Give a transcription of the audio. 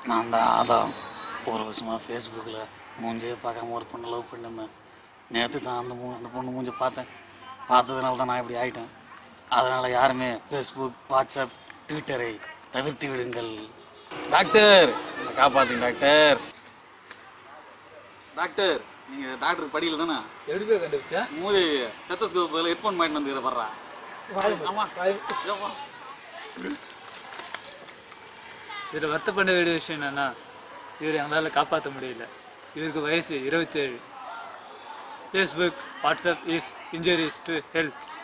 நான் தான் ஆதாம் ஒரு வருஷமாக ஃபேஸ்புக்கில் மூஞ்சே பார்க்காம ஒரு பொண்ணு லவ் பண்ணிருந்தேன் நேற்று தான் அந்த மூ அந்த பொண்ணு மூஞ்சி பார்த்தேன் பார்த்ததுனால தான் நான் இப்படி ஆயிட்டேன் அதனால் யாருமே ஃபேஸ்புக் வாட்ஸ்அப் ட்விட்டரை தவிர்த்து விடுங்கள் டாக்டர் என்னை காப்பாத்துங்க டாக்டர் டாக்டர் நீங்கள் டாக்டர் படிக்கல தானே எப்படி போய் கண்டுபிடிச்சா மூதி செத்தஸ்கோப்பில் ஹெட்ஃபோன் மாட்டிட்டு வந்து வர்றா ஆமாம் இதில் வருத்தப்பட வேண்டிய விஷயம் என்னன்னா இவர் எங்களால் காப்பாற்ற முடியல இவருக்கு வயசு இருபத்தேழு Facebook WhatsApp is injuries to health